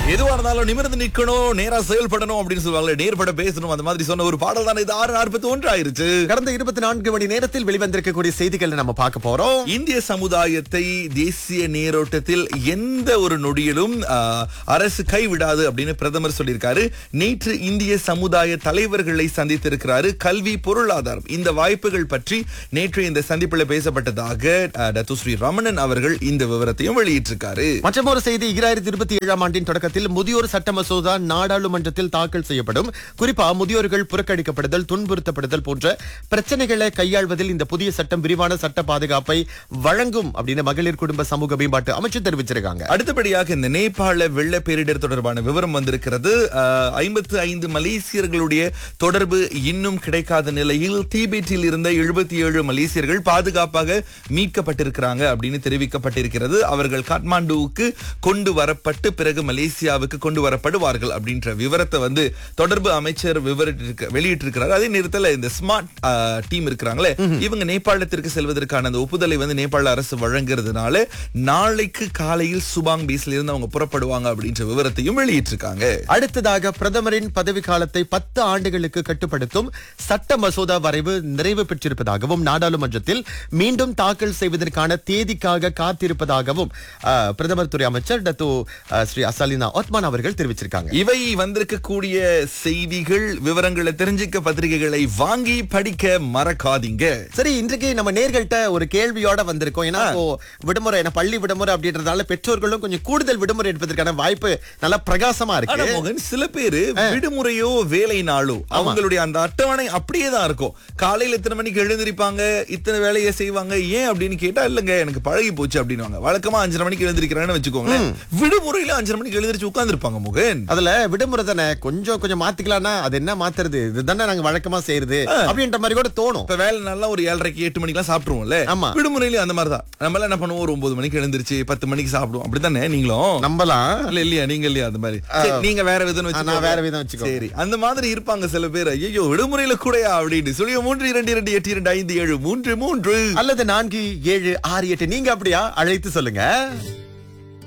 எதுவா இருந்தாலும் நிமிர்ந்து நிக்கணும் நேரா செயல்படணும் அப்படின்னு சொல்லுவாங்க நேர்பட பேசணும் அந்த மாதிரி சொன்ன ஒரு பாடல் தானே இது ஆறு நாற்பத்தி ஒன்று ஆயிருச்சு கடந்த இருபத்தி நான்கு மணி நேரத்தில் வெளிவந்திருக்கக்கூடிய செய்திகளை நம்ம பார்க்க போறோம் இந்திய சமுதாயத்தை தேசிய நீரோட்டத்தில் எந்த ஒரு நொடியிலும் ஆஹ், அரசு கைவிடாது அப்படின்னு பிரதமர் சொல்லியிருக்காரு நேற்று இந்திய சமுதாய தலைவர்களை சந்தித்திருக்கிறாரு கல்வி பொருளாதாரம் இந்த வாய்ப்புகள் பற்றி நேற்று இந்த சந்திப்பில் பேசப்பட்டதாக ஆஹ், டத்து ஸ்ரீ ரமணன் அவர்கள் இந்த விவரத்தையும் வெளியிட்டிருக்காரு மற்றொரு செய்தி இரண்டாயிரத்தி இருபத்தி ஏழாம் ஆண்டின் தொடக்கத்தில் முதியோர் சட்ட மசோதா நாடாளுமன்றத்தில் தாக்கல் செய்யப்படும் குறிப்பா முதியோர்கள் புறக்கணிக்கப்படுதல் துன்புறுத்தப்படுதல் போன்ற பிரச்சனைகளை கையாள்வதில் இந்த புதிய சட்டம் விரிவான சட்ட பாதுகாப்பை வழங்கும் அப்படின்னு மகளிர் குடும்ப சமூக மேம்பாட்டு அமைச்சர் தெரிவிச்சிருக்காங்க அடுத்தபடியாக இந்த நேபாள வெள்ள பேரிடர் தொடர்பான விவரம் வந்திருக்கிறது ஐம்பத்து ஐந்து மலேசியர்களுடைய தொடர்பு இன்னும் கிடைக்காத நிலையில் தீபேட்டில் இருந்த எழுபத்தி ஏழு மலேசியர்கள் பாதுகாப்பாக மீட்கப்பட்டிருக்கிறாங்க அப்படின்னு தெரிவிக்கப்பட்டிருக்கிறது அவர்கள் காட்மாண்டுவுக்கு கொண்டு வரப்பட்டு பிறகு மலேசியாவுக்கு கொண்டு வரப்படுவார்கள் அப்படின்ற விவரத்தை வந்து தொடர்பு அமைச்சர் விவரிட்டிருக்க வெளியிட்டிருக்கிறார் அதே நேரத்தில் இந்த ஸ்மார்ட் டீம் இருக்கிறாங்களே இவங்க நேபாளத்திற்கு செல்வதற்கான அந்த ஒப்புதலை வந்து நேபாள அரசு வழங்குறதுனால நாளைக்கு காலையில் சுபாங் பீஸ்ல இருந்து அவங்க புறப்படுவாங்க அப்படின்ற விவரத்தையும் வெளியிட்டிருக்காங்க அடுத்ததாக பிரதமரின் பதவி காலத்தை பத்து ஆண்டுகளுக்கு கட்டுப்படுத்தும் சட்ட மசோதா வரைவு நிறைவு பெற்றிருப்பதாகவும் நாடாளுமன்றத்தில் மீண்டும் தாக்கல் செய்வதற்கான தேதிக்காக காத்திருப்பதாகவும் அஹ், பிரதமர் துறை அமைச்சர் டத்து அஹ், ஸ்ரீ அசாலினா ஒத்மான் அவர்கள் தெரிவிச்சிருக்காங்க இவை வந்திருக்கக்கூடிய செய்திகள் விவரங்களை தெரிஞ்சுக்க பத்திரிகைகளை வாங்கி படிக்க மறக்காதீங்க சரி இன்றைக்கு நம்ம நேர்கள்ட்ட ஒரு கேள்வியோட வந்திருக்கோம் ஏன்னா இப்போ விடுமுறை என்ன பள்ளி விடுமுறை அப்படின்றதால பெற்றோர்களும் கொஞ்சம் கூடுதல் விடுமுறை எடுப்பதற்கான வாய்ப்பு நல்லா பிரகாசமா ஆனா இருக்கு மோகன் சில பேரு விடுமுறையோ வேலை நாளோ அவங்களுடைய அந்த அட்டவணை அப்படியே தான் இருக்கும் காலையில இத்தனை மணிக்கு எழுந்திருப்பாங்க இத்தனை வேலையை செய்வாங்க ஏன் அப்படின்னு கேட்டா இல்லங்க எனக்கு பழகி போச்சு அப்படின்னுவாங்க வழக்கமா அஞ்சரை மணிக்கு எழுந்திருக்கிறேன்னு வச்சுக்கோங்களேன் விடுமுறையில அஞ்சரை மணிக்கு எழுந்திருச்சு உட்கார்ந்துருப்பாங்க மோகன் அதுல விடுமுறை தானே கொஞ்சம் கொஞ்சம் மாத்திக்கலாம்னா அது என்ன மாத்துறது இதுதானே நாங்க வழக்கமா செய்யறது அப்படின்ற மாதிரி கூட தோணும் இப்ப வேலை நல்லா ஒரு ஏழரைக்கு எட்டு மணிக்கெல்லாம் சாப்பிட்டுருவோம்ல ஆமா. விடுமுறையிலயும் அந்த மாதிரி தான் நம்ம எல்லாம் என்ன பண்ணுவோம் ஒரு ஒன்பது மணிக்கு எழுந்திருச்சு பத்து மணிக்கு சாப்பிடுவோம் அப்படித்தானே நீங்களும் நம்பலாம் இல்ல இல்லையா நீங்க இல்லையா அந்த மாதிரி சரி, நீங்க வேற விதம் வச்சு நான் வேற விதம் வச்சுக்கோ. சரி அந்த மாதிரி இருப்பாங்க சில பேர் ஐயோ விடுமுறையில கூடயா அப்படின்னு சொல்லி மூன்று இரண்டு இரண்டு எட்டு இரண்டு ஐந்து ஏழு மூன்று மூன்று அல்லது நான்கு ஏழு ஆறு எட்டு நீங்க அப்படியா அழைத்து சொல்லுங்க